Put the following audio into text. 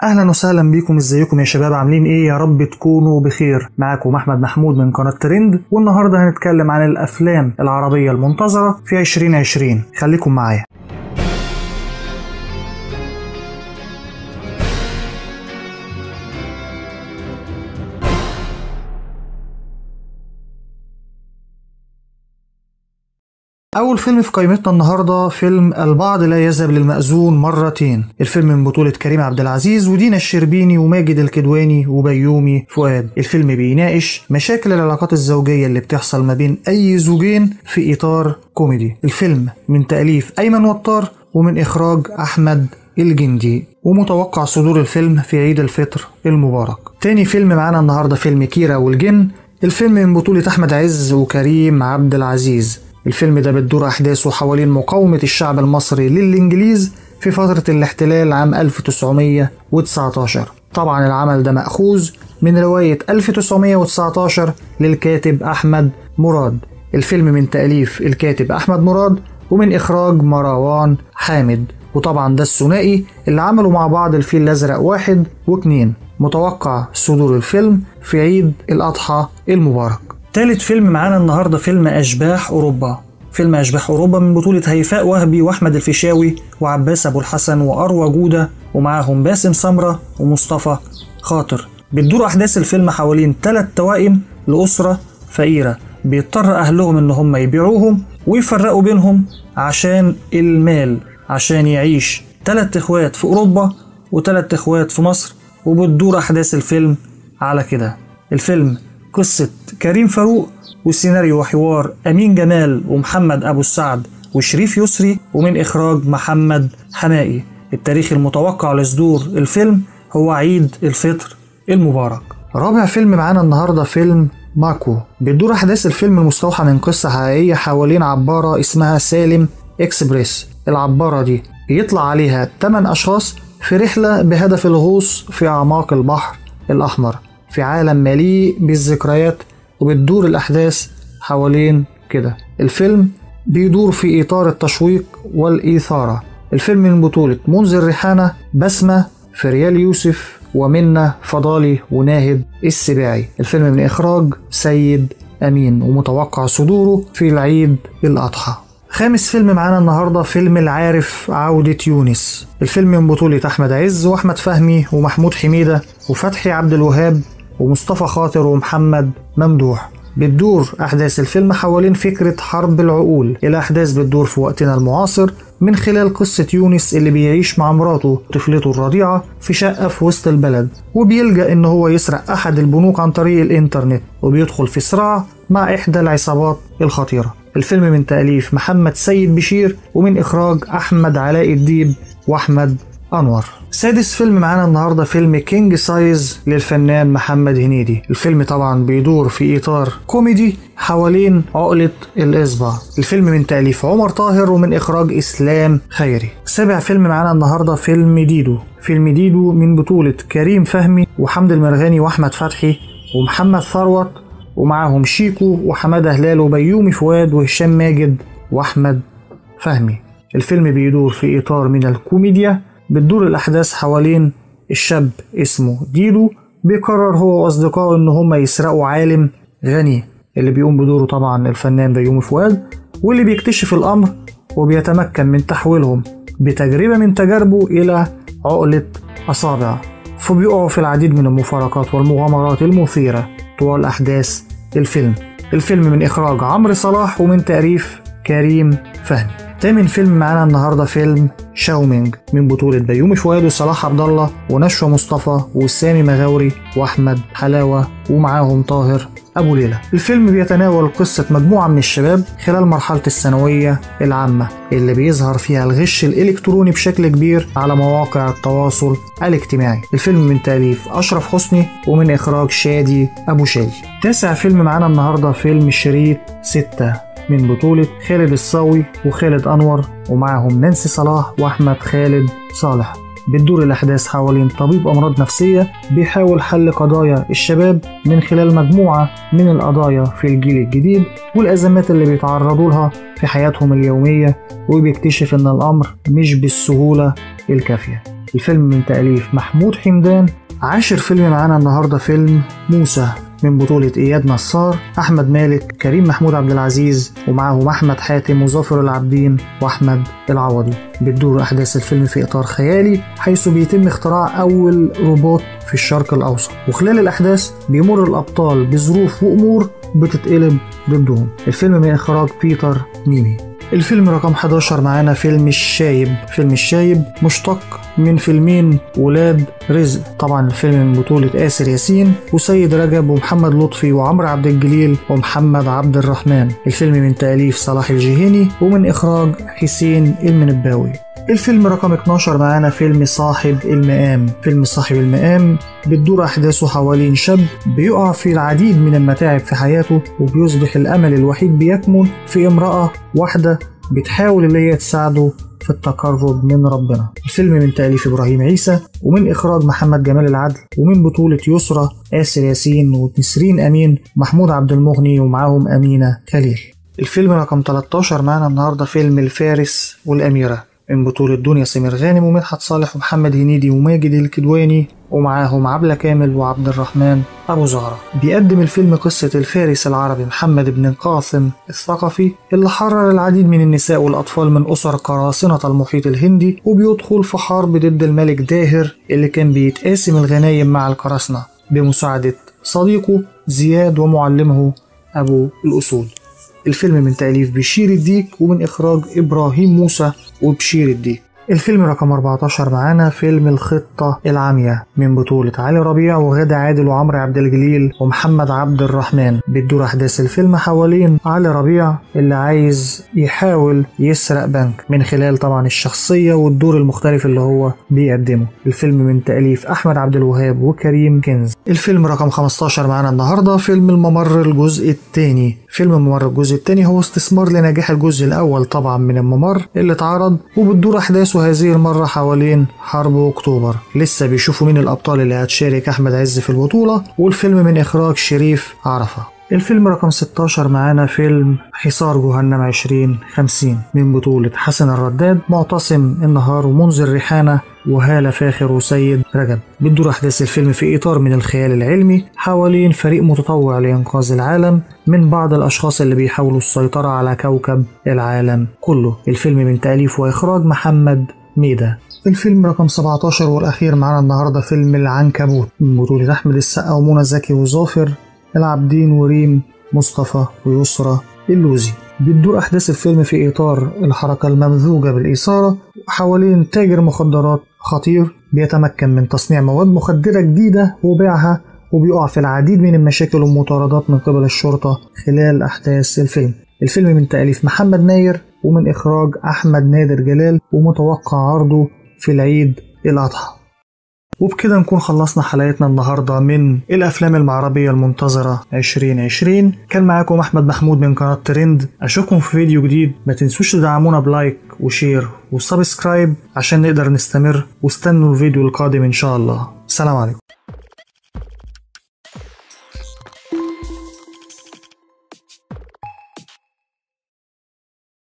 اهلا وسهلا بيكم ازيكم يا شباب عاملين ايه يا رب تكونوا بخير معاكم احمد محمود من قناه ترند والنهارده هنتكلم عن الافلام العربيه المنتظره في 2020 خليكم معايا أول فيلم في قائمتنا النهاردة فيلم البعض لا يذهب للمأذون مرتين الفيلم من بطولة كريم عبد العزيز ودينا الشربيني وماجد الكدواني وبيومي فؤاد الفيلم بيناقش مشاكل العلاقات الزوجية اللي بتحصل ما بين أي زوجين في إطار كوميدي الفيلم من تأليف أيمن وطار ومن إخراج أحمد الجندي ومتوقع صدور الفيلم في عيد الفطر المبارك تاني فيلم معانا النهاردة فيلم كيرا والجن الفيلم من بطولة أحمد عز وكريم عبد العزيز الفيلم ده بتدور أحداثه حوالين مقاومة الشعب المصري للإنجليز في فترة الاحتلال عام 1919 طبعا العمل ده مأخوذ من رواية 1919 للكاتب أحمد مراد الفيلم من تأليف الكاتب أحمد مراد ومن إخراج مروان حامد وطبعا ده الثنائي اللي عملوا مع بعض الفيل الأزرق واحد واتنين متوقع صدور الفيلم في عيد الأضحى المبارك تالت فيلم معانا النهاردة فيلم أشباح أوروبا فيلم أشباح أوروبا من بطولة هيفاء وهبي وأحمد الفيشاوي وعباس أبو الحسن وأروى جودة ومعاهم باسم سمرة ومصطفى خاطر بتدور أحداث الفيلم حوالين ثلاث توائم لأسرة فقيرة بيضطر أهلهم إن هم يبيعوهم ويفرقوا بينهم عشان المال عشان يعيش ثلاث إخوات في أوروبا وثلاث إخوات في مصر وبتدور أحداث الفيلم على كده الفيلم قصة كريم فاروق والسيناريو وحوار أمين جمال ومحمد أبو السعد وشريف يسري ومن إخراج محمد حمائي التاريخ المتوقع لصدور الفيلم هو عيد الفطر المبارك رابع فيلم معانا النهاردة فيلم ماكو بتدور أحداث الفيلم المستوحى من قصة حقيقية حوالين عبارة اسمها سالم إكسبريس العبارة دي بيطلع عليها 8 أشخاص في رحلة بهدف الغوص في أعماق البحر الأحمر في عالم مليء بالذكريات وبتدور الأحداث حوالين كده الفيلم بيدور في إطار التشويق والإثارة الفيلم من بطولة منذر ريحانة بسمة فريال يوسف ومنة فضالي وناهد السباعي الفيلم من إخراج سيد أمين ومتوقع صدوره في العيد الأضحى خامس فيلم معانا النهارده فيلم العارف عودة يونس الفيلم من بطولة أحمد عز وأحمد فهمي ومحمود حميدة وفتحي عبد الوهاب ومصطفى خاطر ومحمد ممدوح بتدور أحداث الفيلم حوالين فكرة حرب العقول الأحداث بتدور في وقتنا المعاصر من خلال قصة يونس اللي بيعيش مع مراته طفلته الرضيعة في شقة في وسط البلد وبيلجأ إن هو يسرق أحد البنوك عن طريق الإنترنت وبيدخل في صراع مع إحدى العصابات الخطيرة الفيلم من تأليف محمد سيد بشير ومن إخراج أحمد علاء الديب وأحمد أنور سادس فيلم معانا النهارده فيلم كينج سايز للفنان محمد هنيدي الفيلم طبعا بيدور في اطار كوميدي حوالين عقلة الإصبع الفيلم من تأليف عمر طاهر ومن إخراج إسلام خيري سابع فيلم معانا النهارده فيلم ديدو فيلم ديدو من بطولة كريم فهمي وحمد المرغني وأحمد فتحي ومحمد ثروت ومعاهم شيكو وحمادة هلال وبيومي فؤاد وهشام ماجد وأحمد فهمي الفيلم بيدور في إطار من الكوميديا بتدور الأحداث حوالين الشاب اسمه ديدو بيقرر هو وأصدقائه إن هما يسرقوا عالم غني اللي بيقوم بدوره طبعا الفنان بيومي فؤاد واللي بيكتشف الأمر وبيتمكن من تحويلهم بتجربة من تجاربه إلى عقلة أصابع فبيقعوا في العديد من المفارقات والمغامرات المثيرة طوال أحداث الفيلم الفيلم من إخراج عمرو صلاح ومن تأليف كريم فهمي تامن فيلم معانا النهارده فيلم شاومينج من بطولة بيومي فؤاد وصلاح عبد الله ونشوى مصطفى وسامي مغاوري واحمد حلاوة ومعاهم طاهر ابو ليلى. الفيلم بيتناول قصة مجموعة من الشباب خلال مرحلة الثانوية العامة اللي بيظهر فيها الغش الالكتروني بشكل كبير على مواقع التواصل الاجتماعي. الفيلم من تأليف اشرف حسني ومن اخراج شادي ابو شادي. تاسع فيلم معانا النهارده فيلم شريط ستة من بطولة خالد الصاوي وخالد أنور ومعهم نانسي صلاح وأحمد خالد صالح بتدور الأحداث حوالين طبيب أمراض نفسية بيحاول حل قضايا الشباب من خلال مجموعة من القضايا في الجيل الجديد والأزمات اللي بيتعرضوا لها في حياتهم اليومية وبيكتشف إن الأمر مش بالسهولة الكافية الفيلم من تأليف محمود حمدان عاشر فيلم معانا النهاردة فيلم موسى من بطولة إياد نصار أحمد مالك كريم محمود عبد العزيز ومعهم أحمد حاتم وظافر العابدين وأحمد العوضي بتدور أحداث الفيلم في إطار خيالي حيث بيتم اختراع أول روبوت في الشرق الأوسط وخلال الأحداث بيمر الأبطال بظروف وأمور بتتقلب ضدهم الفيلم من إخراج بيتر ميمي الفيلم رقم 11 معانا فيلم الشايب فيلم الشايب مشتق من فيلمين ولاد رزق طبعا الفيلم من بطولة آسر ياسين وسيد رجب ومحمد لطفي وعمرو عبد الجليل ومحمد عبد الرحمن الفيلم من تأليف صلاح الجهيني ومن إخراج حسين المنباوي الفيلم رقم 12 معانا فيلم صاحب المقام فيلم صاحب المقام بتدور أحداثه حوالين شاب بيقع في العديد من المتاعب في حياته وبيصبح الأمل الوحيد بيكمن في امرأة واحدة بتحاول اللي هي تساعده في التقرب من ربنا الفيلم من تأليف إبراهيم عيسى ومن إخراج محمد جمال العدل ومن بطولة يسرى آسر ياسين ونسرين أمين محمود عبد المغني ومعاهم أمينة خليل الفيلم رقم 13 معانا النهاردة فيلم الفارس والأميرة من بطولة دنيا سمير غانم ومدحت صالح ومحمد هنيدي وماجد الكدواني ومعاهم عبلة كامل وعبد الرحمن أبو زهرة بيقدم الفيلم قصة الفارس العربي محمد بن القاسم الثقفي اللي حرر العديد من النساء والأطفال من أسر قراصنة المحيط الهندي وبيدخل في حرب ضد الملك داهر اللي كان بيتقاسم الغنايم مع القراصنة بمساعدة صديقه زياد ومعلمه أبو الأسود الفيلم من تأليف بشير الديك ومن إخراج إبراهيم موسى وبشير الديك الفيلم رقم 14 معانا فيلم الخطة العامية من بطولة علي ربيع وغادة عادل وعمرو عبد الجليل ومحمد عبد الرحمن بتدور أحداث الفيلم حوالين علي ربيع اللي عايز يحاول يسرق بنك من خلال طبعا الشخصية والدور المختلف اللي هو بيقدمه الفيلم من تأليف أحمد عبد الوهاب وكريم كنز الفيلم رقم 15 معانا النهاردة فيلم الممر الجزء الثاني فيلم الممر الجزء الثاني هو استثمار لنجاح الجزء الأول طبعا من الممر اللي اتعرض وبتدور أحداثه هذه المرة حوالين حرب أكتوبر لسه بيشوفوا مين الأبطال اللي هتشارك أحمد عز في البطولة والفيلم من إخراج شريف عرفة الفيلم رقم 16 معانا فيلم حصار جهنم 2050 من بطولة حسن الرداد معتصم النهار ومنذر ريحانة وهالة فاخر وسيد رجب بتدور أحداث الفيلم في إطار من الخيال العلمي حوالين فريق متطوع لإنقاذ العالم من بعض الأشخاص اللي بيحاولوا السيطرة على كوكب العالم كله الفيلم من تأليف وإخراج محمد ميدا الفيلم رقم 17 والأخير معانا النهاردة فيلم العنكبوت من بطولة أحمد السقا ومنى زكي وظافر العابدين وريم مصطفى ويسرى اللوزي بتدور أحداث الفيلم في إطار الحركة الممزوجة بالإثارة حوالين تاجر مخدرات خطير بيتمكن من تصنيع مواد مخدرة جديدة وبيعها وبيقع في العديد من المشاكل والمطاردات من قبل الشرطة خلال أحداث الفيلم الفيلم من تأليف محمد ناير ومن إخراج أحمد نادر جلال ومتوقع عرضه في العيد الأضحى وبكده نكون خلصنا حلقتنا النهاردة من الأفلام العربية المنتظرة 2020 كان معاكم أحمد محمود من قناة ترند أشوفكم في فيديو جديد ما تنسوش تدعمونا بلايك وشير وسبسكرايب عشان نقدر نستمر واستنوا الفيديو القادم إن شاء الله سلام عليكم